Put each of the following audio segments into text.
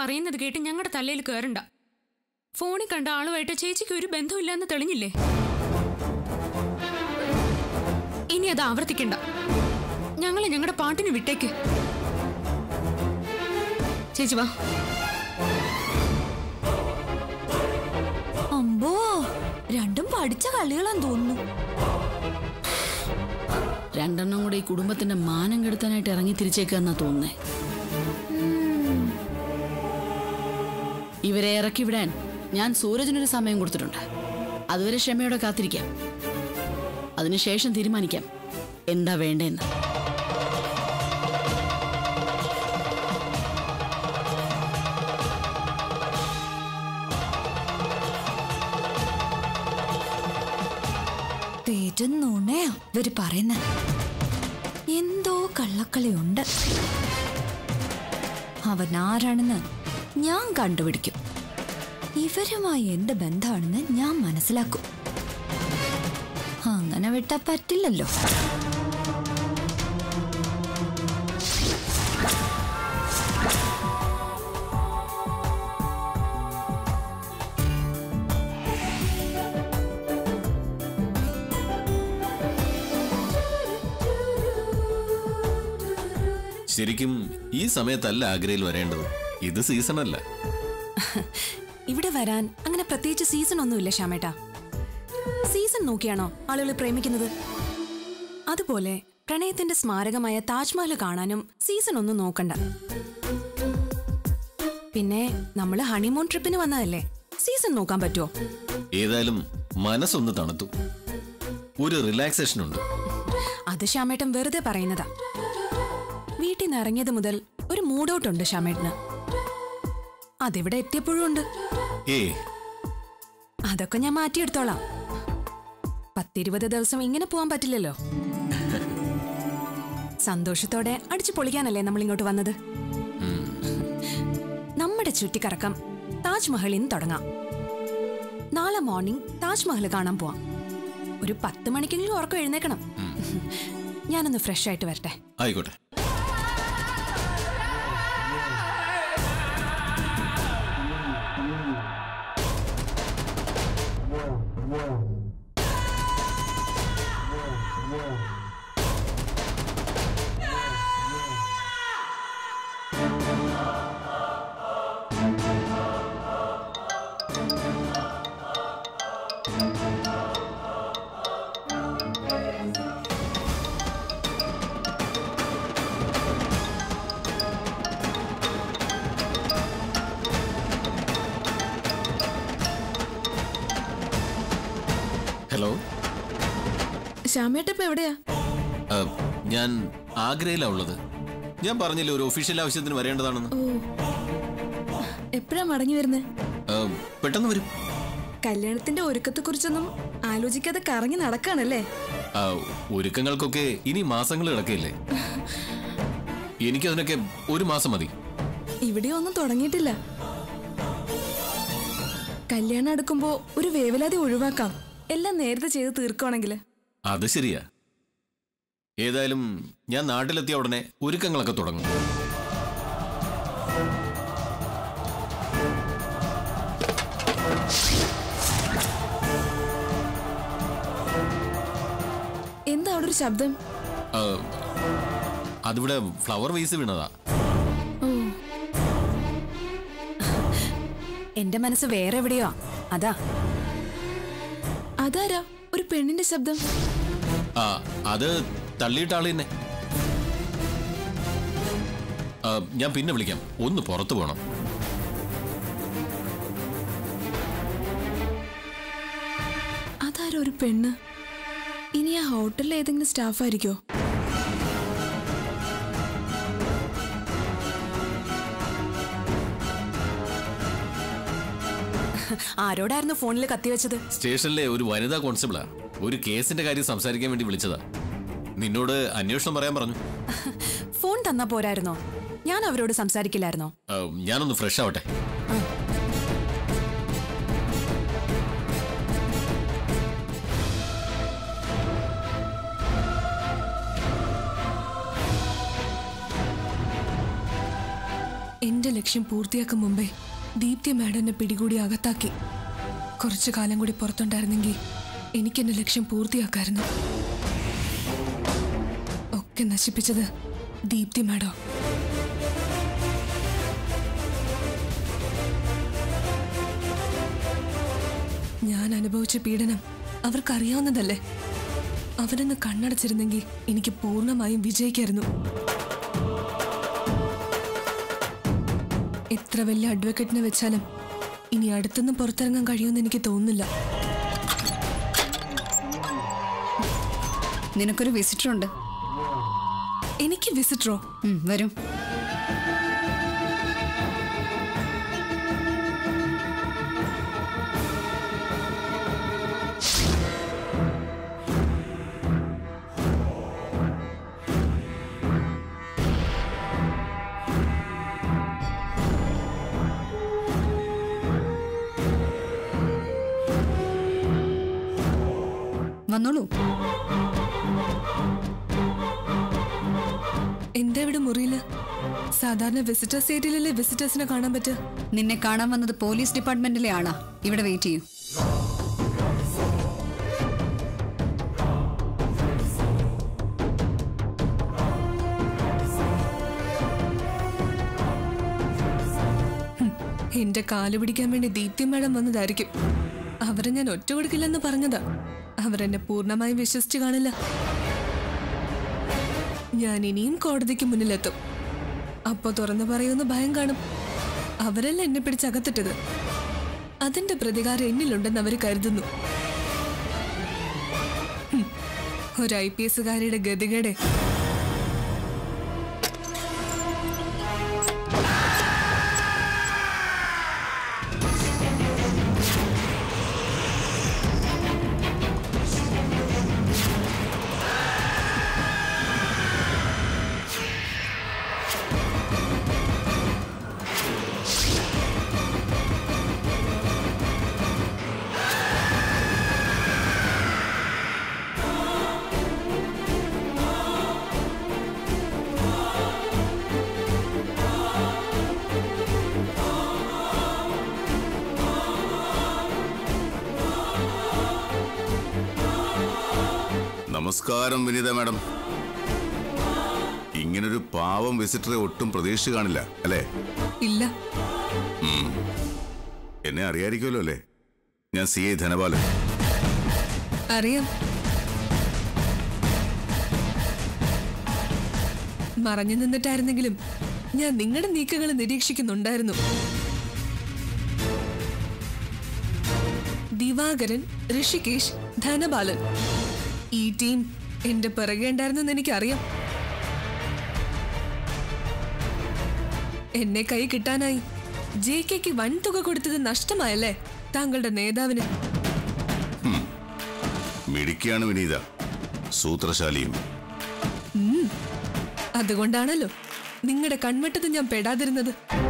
പറയുന്നത് കേട്ട് ഞങ്ങളുടെ തലയിൽ കയറണ്ട ഫോണിൽ കണ്ട ആളുമായിട്ട് ചേച്ചിക്ക് ഒരു ബന്ധമില്ലെന്ന് തെളിഞ്ഞില്ലേ ഇനി അത് ആവർത്തിക്കണ്ട ഞങ്ങളെ ഞങ്ങളുടെ പാട്ടിന് വിട്ടേക്ക് ചേച്ചി വാ അമ്പോ രണ്ടും പഠിച്ച കളികളാന്ന് തോന്നുന്നു രണ്ടെണ്ണം കൂടെ ഈ കുടുംബത്തിന്റെ മാനം കെടുത്താനായിട്ട് ഇറങ്ങി തിരിച്ചേക്കാന്നാ തോന്നുന്നേ ഇവരെ ഇറക്കി വിടാൻ ഞാൻ സൂരജിനൊരു സമയം കൊടുത്തിട്ടുണ്ട് അതുവരെ ക്ഷമയോടെ കാത്തിരിക്കാം അതിനുശേഷം തീരുമാനിക്കാം എന്താ വേണ്ടേന്ന് പേരും നുണയാ ഇവര് പറയുന്ന എന്തോ കള്ളക്കളിയുണ്ട് അവൻ ആരാണെന്ന് ഞാൻ കണ്ടുപിടിക്കും ഇവരുമായി എന്ത് ബന്ധമാണെന്ന് ഞാൻ മനസ്സിലാക്കും അങ്ങനെ വിട്ടാ പറ്റില്ലല്ലോ ശരിക്കും ഈ സമയത്തല്ല ആഗ്രയിൽ വരേണ്ടത് ഇത് സീസണല്ല ഇവിടെ വരാൻ അങ്ങനെ പ്രത്യേകിച്ച് സീസൺ ഒന്നുമില്ല ശ്യാമേട്ടാ സീസൺ നോക്കിയാണോ ആളുകൾ പ്രേമിക്കുന്നത് അതുപോലെ പ്രണയത്തിന്റെ സ്മാരകമായ താജ്മഹൽ കാണാനും സീസൺ ഒന്നും നോക്കണ്ട പിന്നെ നമ്മൾ ഹണിമൂൺ ട്രിപ്പിന് വന്നതല്ലേ സീസൺ നോക്കാൻ പറ്റുമോ ഏതായാലും മനസ്സൊന്ന് തണുത്തു ഒരു റിലാക്സേഷൻ ഉണ്ട് അത് ശ്യാമേട്ടൻ വെറുതെ പറയുന്നതാ വീട്ടിൽ നിന്ന് ഇറങ്ങിയത് മുതൽ ഒരു മൂഡൌട്ട് ഉണ്ട് ശ്യാമേട്ടന് അതിവിടെ എത്തിയപ്പോഴും ഉണ്ട് ഏ അതൊക്കെ ഞാൻ മാറ്റിയെടുത്തോളാം പത്തിരുപത് ദിവസം ഇങ്ങനെ പോവാൻ പറ്റില്ലല്ലോ സന്തോഷത്തോടെ അടിച്ചു പൊളിക്കാനല്ലേ നമ്മൾ ഇങ്ങോട്ട് വന്നത് നമ്മുടെ ചുറ്റിക്കറക്കം താജ്മഹലിൽ നിന്ന് തുടങ്ങാം നാളെ മോർണിംഗ് താജ്മഹൽ കാണാൻ പോവാം ഒരു പത്ത് മണിക്കെങ്കിലും ഉറക്കം എഴുന്നേക്കണം ഞാനൊന്ന് ഫ്രഷ് ആയിട്ട് വരട്ടെ ആയിക്കോട്ടെ ഹലോ ശ്യാമേട്ട ഇപ്പൊ എവിടെയാ ആ, ഞാൻ ആഗ്രയിലാ ഉള്ളത് ഞാൻ പറഞ്ഞില്ലേ ഒരു ഒഫീഷ്യൽ ആവശ്യത്തിന് വരേണ്ടതാണെന്ന് എപ്പോഴാ മടങ്ങി വരുന്നത് ആ, പെട്ടെന്ന് വരും കല്യാണത്തിന്റെ ഒരുക്കത്തെ കുറിച്ചൊന്നും ആലോചിക്കാതെ കറങ്ങി നടക്കാണല്ലേ ആ, ഒരുക്കങ്ങൾക്കൊക്കെ ഇനി മാസങ്ങൾ കിടക്കില്ലേ എനിക്കതിനൊക്കെ ഒരു മാസം മതി ഇവിടെ ഒന്നും തുടങ്ങിയിട്ടില്ല കല്യാണം അടുക്കുമ്പോ ഒരു വേവലാതി ഒഴിവാക്കാം എല്ലാം നേരത്തെ ചെയ്ത് തീർക്കുവാണെങ്കിൽ അത് ശരിയാ ഏതായാലും ഞാൻ നാട്ടിലെത്തിയ ഉടനെ ഒരുക്കങ്ങളൊക്കെ തുടങ്ങും എന്താ അവിടെ ഒരു ശബ്ദം ആ, അതിവിടെ ഫ്ലവർ വേസ് വീണതാ എന്റെ മനസ്സ് വേറെ എവിടെയോ അതാ അതാരാ ഒരു പെണ്ണിന്റെ ശബ്ദം ആ അത് തള്ളിയിട്ട ആള് തന്നെ ആ, ഞാൻ പിന്നെ വിളിക്കാം ഒന്ന് പുറത്തു പോകണം അതാരാ ഒരു പെണ്ണ് ഇനി ആ ഹോട്ടലിലെ ഏതെങ്കിലും സ്റ്റാഫ് ആയിരിക്കോ ആരോടായിരുന്നു ഫോണിൽ കത്തിവെച്ചത് സ്റ്റേഷനിലെ ഒരു വനിതാ കോൺസ്റ്റബിളാ ഒരു കേസിന്റെ കാര്യം സംസാരിക്കാൻ വേണ്ടി വിളിച്ചതാ നിന്നോട് അന്വേഷണം പറയാൻ പറഞ്ഞു ഫോൺ തന്നാ പോരായിരുന്നോ ഞാൻ അവരോട് സംസാരിക്കില്ലായിരുന്നോ ആ, ഞാനൊന്ന് ഫ്രഷ് ആവട്ടെ എന്റെ ലക്ഷ്യം പൂർത്തിയാക്കും മുമ്പേ ദീപ്തി മാഡം എന്നെ പിടികൂടി അകത്താക്കി കുറച്ചു കാലം കൂടി പുറത്തുണ്ടായിരുന്നെങ്കിൽ എനിക്ക് എന്റെ ലക്ഷ്യം പൂർത്തിയാക്കായിരുന്നു ഒക്കെ നശിപ്പിച്ചത് ദീപ്തി മാഡം ഞാൻ അനുഭവിച്ച പീഡനം അവർക്കറിയാവുന്നതല്ലേ അവരൊന്ന് കണ്ണടച്ചിരുന്നെങ്കിൽ എനിക്ക് പൂർണ്ണമായും വിജയിക്കായിരുന്നു എത്ര വലിയ അഡ്വക്കേറ്റിനെ വെച്ചാലും ഇനി അടുത്തൊന്നും പുറത്തിറങ്ങാൻ കഴിയുമെന്ന് എനിക്ക് തോന്നുന്നില്ല നിനക്കൊരു വിസിറ്റർ ഉണ്ട് എനിക്ക് വിസിറ്ററോ ഉം, വരൂ വന്നോളൂ എന്താ ഇവിടെ മുറിയില് സാധാരണ വിസിറ്റേഴ്സ് ഏരിയയിലല്ലേ വിസിറ്റേഴ്സിനെ കാണാൻ പറ്റുക നിന്നെ കാണാൻ വന്നത് പോലീസ് ഡിപ്പാർട്ട്മെന്റിലെ ആളാ ഇവിടെ വെയിറ്റ് ചെയ്യൂ എന്റെ കാല് പിടിക്കാൻ വേണ്ടി ദീപ്തി മേഡം വന്നതായിരിക്കും അവരെ ഞാൻ ഒറ്റ കൊടുക്കില്ലെന്ന് പറഞ്ഞതാ അവരെന്നെ പൂർണ്ണമായും വിശ്വസിച്ച് കാണില്ല ഞാൻ ഇനിയും കോടതിക്ക് മുന്നിലെത്തും അപ്പോ തുറന്നു പറയുമെന്ന് ഭയം കാണും അവരല്ല എന്നെ പിടിച്ചകത്തിട്ടത് അതിന്റെ പ്രതികാരം എന്നിലുണ്ടെന്ന് അവർ കരുതുന്നു ഹും, ഒരു ഐ പി എസുകാരിയുടെ ഗതികേടെ നമസ്കാരം വിനീത മാഡം ഇങ്ങനൊരു പാവം വിസിറ്ററെ ഒട്ടും പ്രതീക്ഷിച്ച് കാണില്ല അല്ലേ ഇല്ല എന്നെ അറിയായിരിക്കുമല്ലോ അല്ലേ ഞാൻ സി ഐ ധനപാലൻ അറിയാം മറഞ്ഞു നിന്നിട്ടായിരുന്നെങ്കിലും ഞാൻ നിങ്ങളുടെ നീക്കങ്ങൾ നിരീക്ഷിക്കുന്നുണ്ടായിരുന്നു ദിവാകരൻ ഋഷികേശ് ധനപാലൻ ഈ ടീം എന്റെ പിറകെ ഉണ്ടായിരുന്നെന്ന് എനിക്കറിയാം എന്നെ കൈ കിട്ടാനായി ജെ കെക്ക് വൻ തുക കൊടുത്തത് നഷ്ടമായല്ലേ താങ്കളുടെ നേതാവിന് മിടുക്കിയാണ് വിനീത സൂത്രശാലിയും അതുകൊണ്ടാണല്ലോ നിങ്ങളുടെ കൺവെട്ടത്ത് ഞാൻ പെടാതിരുന്നത്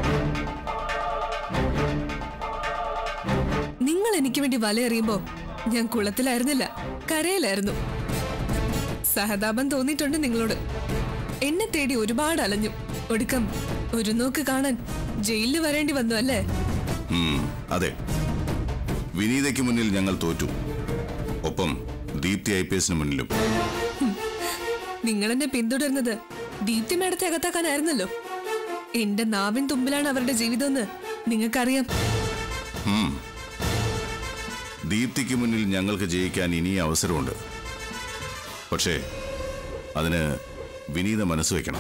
നിങ്ങൾ എനിക്ക് വേണ്ടി വലയെറിയുമ്പോ ഞാൻ കുളത്തിലായിരുന്നില്ല കരയിലായിരുന്നു സഹതാപം തോന്നിയിട്ടുണ്ട് നിങ്ങളോട് എന്നെ തേടി ഒരുപാട് അലഞ്ഞു ഒടുക്കം ഒരു നോക്ക് കാണാൻ ജയിലിൽ വരേണ്ടി വന്നു അല്ലേ ഉം, അതെ വിനീതയ്ക്ക് മുന്നിൽ ഞങ്ങൾ തോറ്റു ഒപ്പം ദീപ്തി ഐ പി എസിന് മുന്നിലും നിങ്ങൾ എന്നെ പിന്തുടരുന്നത് ദീപ്തി മേടത്തെ അകത്താക്കാനായിരുന്നല്ലോ എന്റെ നാവിൻ തുമ്പിലാണ് അവരുടെ ജീവിതമെന്ന് നിങ്ങൾക്കറിയാം ഉം. ദീപ്തിക്ക് മുന്നിൽ ഞങ്ങൾക്ക് ജയിക്കാൻ ഇനിയും അവസരമുണ്ട് പക്ഷേ അതിന് വിനീത മനസ്സ് വെക്കണം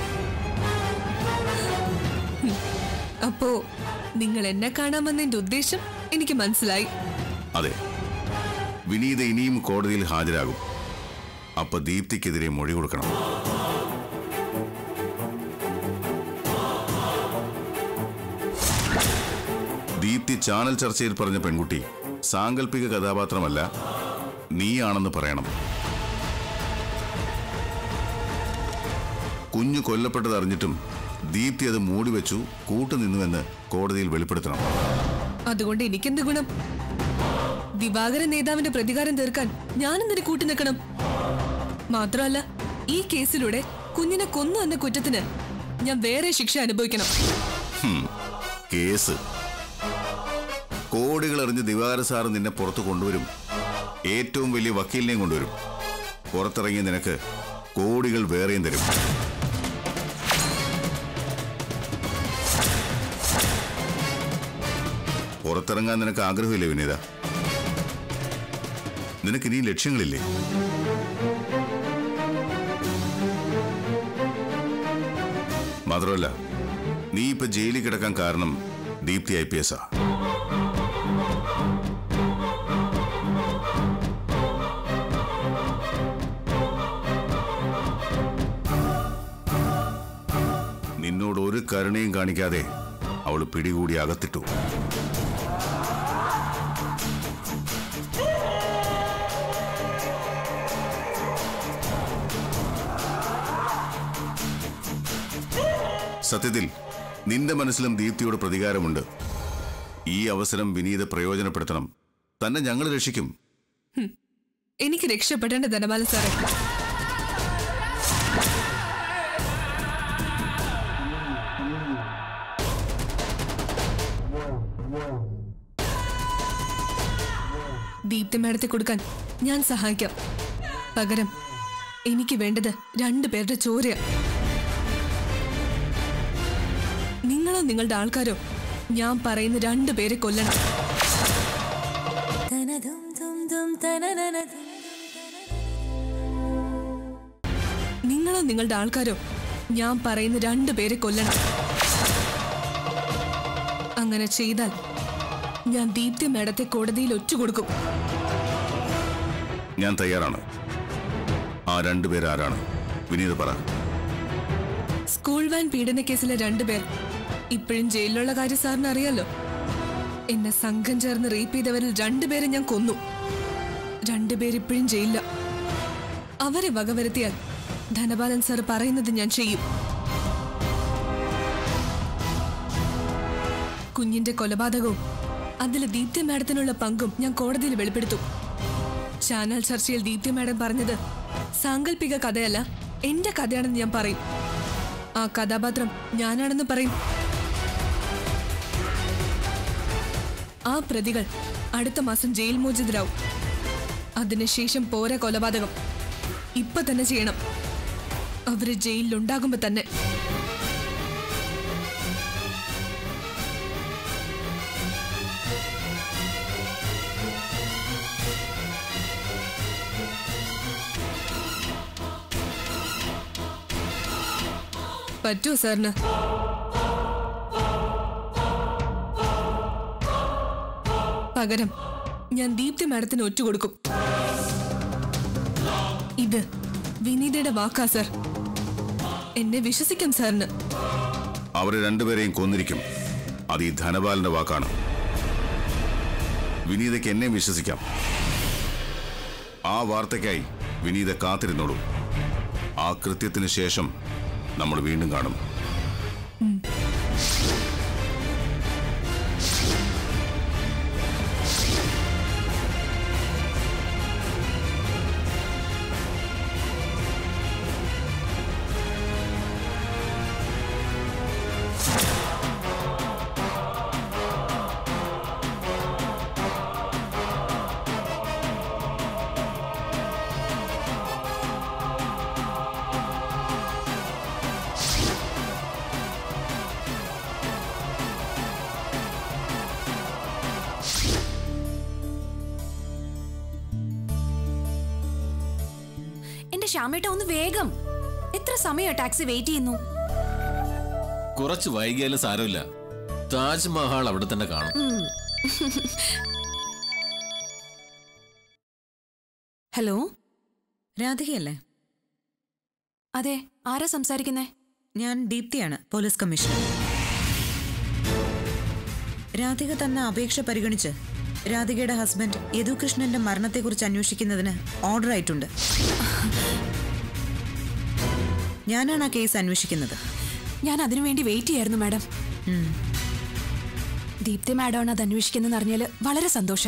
അപ്പോ നിങ്ങൾ എന്നെ കാണാൻ വന്നതിന്റെ ഉദ്ദേശം എനിക്ക് മനസ്സിലായി അതെ വിനീത ഇനിയും കോടതിയിൽ ഹാജരാകും അപ്പൊ ദീപ്തിക്കെതിരെ മൊഴി കൊടുക്കണം ദീപ്തി ചാനൽ ചർച്ചയിൽ പറഞ്ഞ പെൺകുട്ടി സാങ്കല്പിക കഥാപാത്രമല്ല നീയാണെന്ന് പറയണം കുഞ്ഞു കൊല്ലപ്പെട്ടത് അറിഞ്ഞിട്ടും ദീപ്തി അത് മൂടിവെച്ചു കൂട്ടുനിന്നുവെന്ന് കോടതിയിൽ വെളിപ്പെടുത്തണം അതുകൊണ്ട് എനിക്കെന്ത് ഗുണം ദിവാകരൻ നേതാവിന്റെ പ്രതികാരം തീർക്കാൻ ഞാനെന്തിനു കൂട്ടി നിൽക്കണം മാത്രമല്ല ഈ കേസിലൂടെ കുഞ്ഞിനെ കൊന്നു എന്ന കുറ്റത്തിന് ഞാൻ വേറെ ശിക്ഷ അനുഭവിക്കണം ഹും, കേസ് കോടികൾ എറിഞ്ഞ് ദിവാകര സാറ് നിന്നെ പുറത്തു കൊണ്ടുവരും ഏറ്റവും വലിയ വക്കീലിനെയും കൊണ്ടുവരും പുറത്തിറങ്ങിയ നിനക്ക് കോടികൾ വേറെയും തരും പുറത്തിറങ്ങാൻ നിനക്ക് ആഗ്രഹമില്ലേ വിനീത നിനക്ക് ഇനിയും ലക്ഷ്യങ്ങളില്ലേ മാത്രമല്ല നീ ഇപ്പൊ ജയിലിൽ കിടക്കാൻ കാരണം ദീപ്തി ഐ പി എസ് ആ നിന്നോട് ഒരു കരുണയും കാണിക്കാതെ അവൾ പിടികൂടി അകത്തിട്ടു സത്യത്തിൽ നിന്റെ മനസ്സിലും ദീപ്തിയോട് പ്രതികാരമുണ്ട് ഈ അവസരം വിനീത പ്രയോജനപ്പെടുത്തണം തന്നെ ഞങ്ങൾ രക്ഷിക്കും എനിക്ക് രക്ഷപ്പെടേണ്ട ധനപാല സാറേ ദീപ്തി മേഡത്തെ കൊടുക്കാൻ ഞാൻ സഹായിക്കാം പകരം എനിക്ക് വേണ്ടത് രണ്ടു പേരുടെ ചോരയാ നിങ്ങളോ നിങ്ങളുടെ ആൾക്കാരോ ഞാൻ പറയുന്ന രണ്ടു പേരെ കൊല്ലണം നിങ്ങളോ നിങ്ങളുടെ ആൾക്കാരോ ഞാൻ പറയുന്ന രണ്ടു പേരെ കൊല്ലണം അങ്ങനെ ചെയ്താൽ ഞാൻ ദീപ്തി മേഡത്തെ കോടതിയിൽ ഒറ്റുകൊടുക്കും ഞാൻ തയ്യാറാണ് ആ രണ്ടുപേർ ആരാണ് വിനീത പറ സ്കൂൾ വാൻ പീഡന കേസിലെ രണ്ടുപേർ ഇപ്പോഴും ജയിലിലുള്ള കാര്യം സാറിന് അറിയാലോ എന്നെ സംഘം ചേർന്ന് റേപ്പ് ചെയ്തവരിൽ രണ്ടുപേരെ ഞാൻ കൊന്നു രണ്ടുപേരിപ്പോഴും ജയിലില്ല അവരെ വകവരുത്തിയാൽ ധനപാലൻ സാർ പറയുന്നത് ഞാൻ ചെയ്യും കുഞ്ഞിന്റെ കൊലപാതകവും അതിൽ ദീപ്തി മാഡത്തിനുള്ള പങ്കും ഞാൻ കോടതിയിൽ വെളിപ്പെടുത്തും ചാനൽ ചർച്ചയിൽ ദീപ്തി മാഡം പറഞ്ഞത് സാങ്കല്പിക കഥയല്ല എന്റെ കഥയാണെന്ന് ഞാൻ പറയും ആ കഥാപാത്രം ഞാനാണെന്ന് പറയും ആ പ്രതികൾ അടുത്ത മാസം ജയിൽ മോചിതരാവും അതിനുശേഷം പോരാ കൊലപാതകം ഇപ്പൊ തന്നെ ചെയ്യണം അവര് ജയിലിലുണ്ടാകുമ്പോ തന്നെ പറ്റുമോ സാറിന് പകരം ഞാൻ ദീപ്തി മാഡത്തിന് ഒറ്റുകൊടുക്കും ഇത് വിനീതയുടെ വാക്കാ സർ എന്നെ വിശ്വസിക്കാം സാറിന് അവരെ രണ്ടുപേരെയും കൊന്നിരിക്കും അത് ഈ ധനപാലന്റെ വാക്കാണ് വിനീതയ്ക്ക് എന്നെ വിശ്വസിക്കാം ആ വാർത്തയ്ക്കായി വിനീത കാത്തിരുന്നോളൂ ആ കൃത്യത്തിന് ശേഷം നമ്മൾ വീണ്ടും കാണും എന്റെ ശ്യാമേട്ട ഒന്ന് വേഗം എത്ര സമയോ ടാക്സി വെയിറ്റ് ചെയ്യുന്നു കുറച്ച് വൈകിയാലും സാരമില്ല താജ്മഹൽ അവിടെ തന്നെ കാണും ഹലോ രാധികയല്ലേ അതെ ആരാ സംസാരിക്കുന്നേ ഞാൻ ദീപ്തിയാണ് പോലീസ് കമ്മീഷണർ രാധിക തന്ന അപേക്ഷ പരിഗണിച്ച് രാധികയുടെ ഹസ്ബൻഡ് യദുകൃഷ്ണന്റെ മരണത്തെക്കുറിച്ച് അന്വേഷിക്കുന്നതിന് ഓർഡർ ആയിട്ടുണ്ട് ഞാനാണ് ആ കേസ് അന്വേഷിക്കുന്നത് ഞാൻ അതിനു വേണ്ടി വെയിറ്റ് ചെയ്യായിരുന്നു മാഡം ദീപ്തി മാഡമാണ് അത് അന്വേഷിക്കുന്നതെന്ന് അറിഞ്ഞാല് വളരെ സന്തോഷം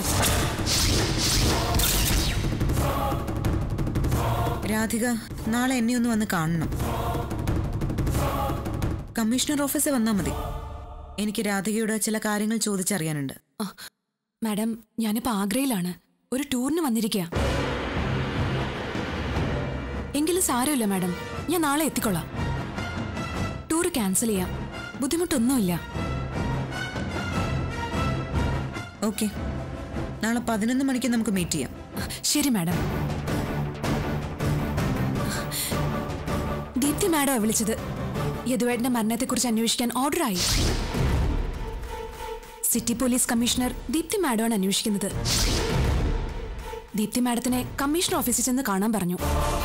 രാധിക നാളെ എന്നെ ഒന്ന് വന്ന് കാണണം കമ്മീഷണർ ഓഫീസിൽ വന്നാൽ മതി എനിക്ക് രാധികയോട് ചില കാര്യങ്ങൾ ചോദിച്ചറിയാനുണ്ട് ആ, മാഡം ഞാനിപ്പോ ആഗ്രയിലാണ് ഒരു ടൂറിന് വന്നിരിക്കുക എങ്കിലും സാരമില്ല മാഡം ഞാൻ നാളെ എത്തിക്കൊള്ളാം ടൂർ ക്യാൻസൽ ചെയ്യാം ബുദ്ധിമുട്ടൊന്നുമില്ല ഓക്കെ നാളെ പതിനൊന്ന് മണിക്ക് നമുക്ക് മീറ്റ് ചെയ്യാം ശരി മാഡം ദീപ്തി മാഡമാ വിളിച്ചത് യദുവേട്ടന്റെ മരണത്തെക്കുറിച്ച് അന്വേഷിക്കാൻ ഓർഡറായി സിറ്റി പോലീസ് കമ്മീഷണർ ദീപ്തി മാഡമാണ് അന്വേഷിക്കുന്നത് ദീപ്തി മാഡത്തിനെ കമ്മീഷണർ ഓഫീസിൽ ചെന്ന് കാണാൻ പറഞ്ഞു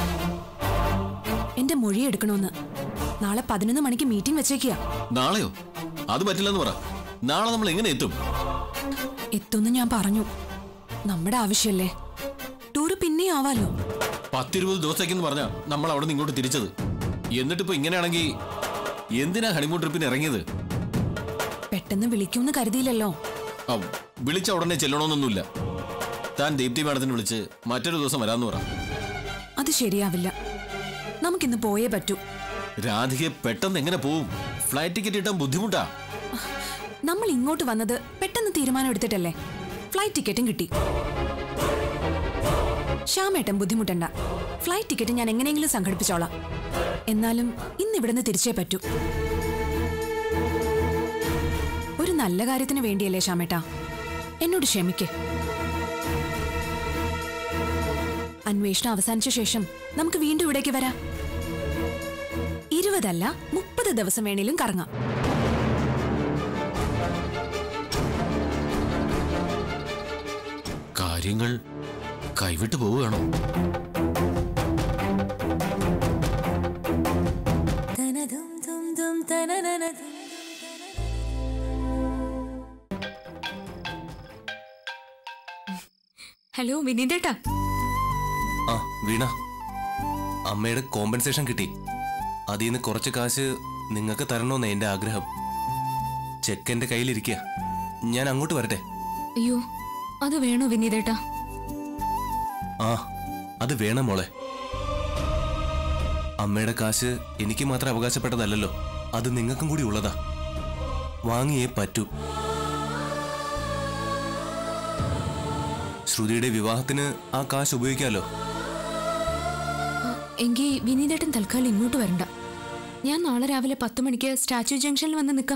എന്റെ മൊഴി എടുക്കണമെന്ന് നാളെ പതിനൊന്ന് മണിക്ക് മീറ്റിംഗ് വെച്ചേക്കുക നാളെയോ അത് പറ്റില്ലെന്ന് പറ നാളെ നമ്മൾ എങ്ങനെ എത്തും എത്തുമെന്ന് ഞാൻ പറഞ്ഞു നമ്മുടെ ആവശ്യമല്ലേ ടൂറ് പിന്നെയും ആവാലോ പത്തിരുപത് ദിവസത്തേക്കെന്ന് പറഞ്ഞാ നമ്മൾ അവിടെ നിന്ന് ഇങ്ങോട്ട് തിരിച്ചത് എന്നിട്ടിപ്പോ ഇങ്ങനെയാണെങ്കിൽ എന്തിനാ ഹണിമൂൺ ട്രിപ്പിന് ഇറങ്ങിയത് പെട്ടെന്ന് വിളിക്കുമെന്ന് കരുതിയില്ലല്ലോ ആ, വിളിച്ച ഉടനെ ചെല്ലണമെന്നൊന്നുമില്ല താൻ ദീപ്തി മാഡത്തിന് വിളിച്ച് മറ്റൊരു ദിവസം വരാമെന്ന് പറ അത് ശരിയാവില്ല നമുക്കിന്ന് പോയേ പറ്റൂ രാധികയെ പെട്ടെന്ന് എങ്ങനെ പോവും ഫ്ലൈറ്റ് ടിക്കറ്റ് കിട്ടാൻ ബുദ്ധിമുട്ടാ നമ്മൾ ഇങ്ങോട്ട് വന്നത് പെട്ടെന്ന് തീരുമാനം എടുത്തിട്ടല്ലേ ഫ്ലൈറ്റ് ടിക്കറ്റും കിട്ടി ശ്യാമേട്ടൻ ബുദ്ധിമുട്ടണ്ട ഫ്ലൈറ്റ് ടിക്കറ്റ് ഞാൻ എങ്ങനെയെങ്കിലും സംഘടിപ്പിച്ചോളാം എന്നാലും ഇന്ന് ഇവിടുന്ന് തിരിച്ചേ പറ്റൂ ഒരു നല്ല കാര്യത്തിന് വേണ്ടിയല്ലേ ശ്യാമേട്ടാ എന്നോട് ക്ഷമിക്ക് അന്വേഷണം അവസാനിച്ച ശേഷം നമുക്ക് വീണ്ടും ഇവിടേക്ക് വരാം ഇരുപതല്ല മുപ്പത് ദിവസം വേണേലും കറങ്ങാം കാര്യങ്ങൾ കൈവിട്ടു പോവുകയാണോ ഹലോ വിനീതേട്ടാ ആ വീണ അമ്മയുടെ കോമ്പൻസേഷൻ കിട്ടി അതിൽ നിന്ന് കുറച്ച് കാശ് നിങ്ങൾക്ക് തരണമെന്ന് എൻ്റെ ആഗ്രഹം ചെക്ക് എൻ്റെ കയ്യിലിരിക്കുക ഞാൻ അങ്ങോട്ട് വരട്ടെ അയ്യോ അത് വേണോ വിനീതേട്ടാ ആ അത് വേണം മോളെ അമ്മയുടെ കാശ് എനിക്ക് മാത്രം അവകാശപ്പെട്ടതല്ലല്ലോ അത് നിങ്ങൾക്കും കൂടി ഉള്ളതാ വാങ്ങിയേ പറ്റൂ ശ്രുതിയുടെ വിവാഹത്തിന് ആ കാശ് ഉപയോഗിക്കാമല്ലോ എങ്കിൽ വിനീതേട്ടൻ തൽക്കാലം ഇങ്ങോട്ട് വരണ്ട ഞാൻ നാളെ രാവിലെ പത്ത് മണിക്ക് സ്റ്റാച്യു ജംഗ്ഷനിൽ വന്ന് നിൽക്കാം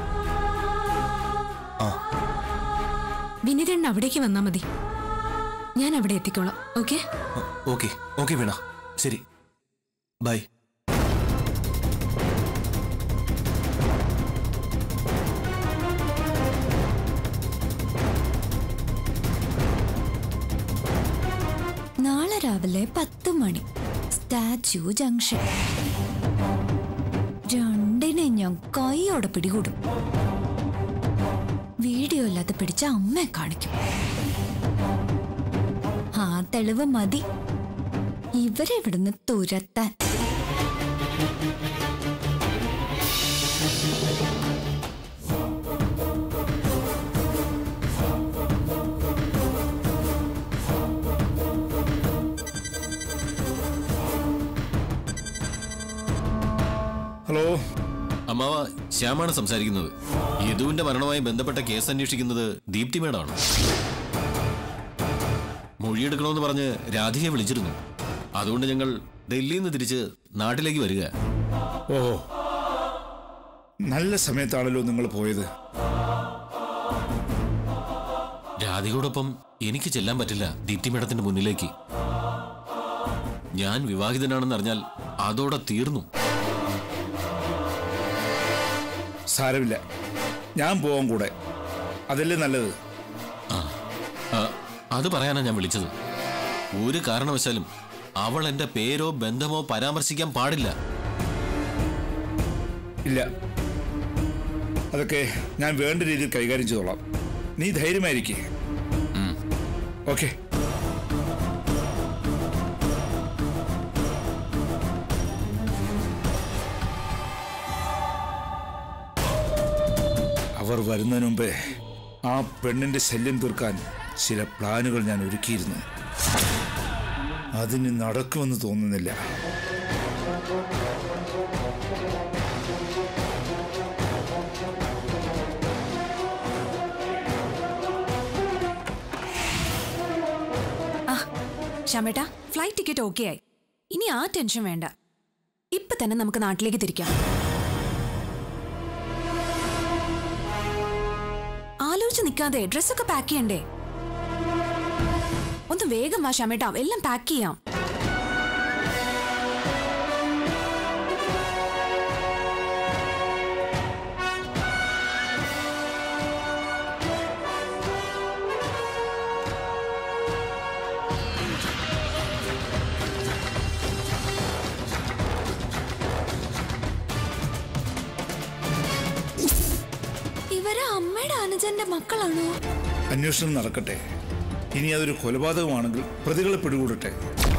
ആ വിനീതേട്ടൻ അവിടേക്ക് വന്നാൽ മതി ഞാൻ അവിടെ എത്തിക്കോളാം ഓക്കെ ഓക്കെ ഓക്കെ വീണ ശരി ബൈ നാളെ രാവിലെ പത്ത് മണി സ്റ്റാച്യു ജംഗ്ഷൻ രണ്ടിനെ ഞാൻ കൈയോടെ പിടികൂടും വീഡിയോ അല്ലാതെ പിടിച്ച അമ്മയെ കാണിക്കും ആ തെളിവ് മതി ഇവരെ ഇവിടുന്ന് തുരത്താൻ ഹലോ അമ്മാവ ശ്യാമാണ് സംസാരിക്കുന്നത് യദുവിന്റെ മരണവുമായി ബന്ധപ്പെട്ട കേസ് അന്വേഷിക്കുന്നത് ദീപ്തി മേഡാണ് മൊഴിയെടുക്കണമെന്ന് പറഞ്ഞ് രാധികയെ വിളിച്ചിരുന്നു അതുകൊണ്ട് ഞങ്ങൾ ഡൽഹിയിൽ നിന്ന് തിരിച്ച് നാട്ടിലേക്ക് വരിക ഓ നല്ല സമയത്താണല്ലോ നിങ്ങൾ പോയത് രാധികയോടൊപ്പം എനിക്ക് ചെല്ലാൻ പറ്റില്ല ദീപ്തി മേഡത്തിന്റെ മുന്നിലേക്ക് ഞാൻ വിവാഹിതനാണെന്ന് അറിഞ്ഞാൽ അതോടെ തീർന്നു സാരമില്ല ഞാൻ പോവാൻ കൂടെ അതല്ലേ നല്ലത് ആ, ആ, അത് പറയാനാ ഞാൻ വിളിച്ചത് ഒരു കാരണവശാലും അവൾ എന്റെ പേരോ ബന്ധമോ പരാമർശിക്കാൻ പാടില്ല ഇല്ല അതൊക്കെ ഞാൻ വേണ്ട രീതിയിൽ കൈകാര്യം ചെയ്തോളാം നീ ധൈര്യമായിരിക്കേ ഓക്കെ അവർ വരുന്നതിന് മുമ്പേ ആ പെണ്ണിന്റെ ശല്യം തീർക്കാൻ ചില പ്ലാനുകൾ ഞാൻ ഒരുക്കിയിരുന്നു അതിന് നടക്കുമെന്ന് തോന്നുന്നില്ല ശ്യാമേട്ടാ ഫ്ലൈറ്റ് ടിക്കറ്റ് ഓക്കെ ആയി ഇനി ആ ടെൻഷൻ വേണ്ട ഇപ്പൊ തന്നെ നമുക്ക് നാട്ടിലേക്ക് തിരിക്കാം ആലോചിച്ച് നിൽക്കാതെ ഡ്രസ്സൊക്കെ പാക്ക് ചെയ്യണ്ടേ ഒന്ന് വേഗം വാ ശ്യാമേട്ടാ എല്ലാം പാക്ക് ചെയ്യാം ഇവരെ അമ്മയുടെ അനുജന്റെ മക്കളാണോ അന്വേഷണം നടക്കട്ടെ ഇനി അതൊരു കൊലപാതകമാണെങ്കിൽ പ്രതികളെ പിടികൂടട്ടെ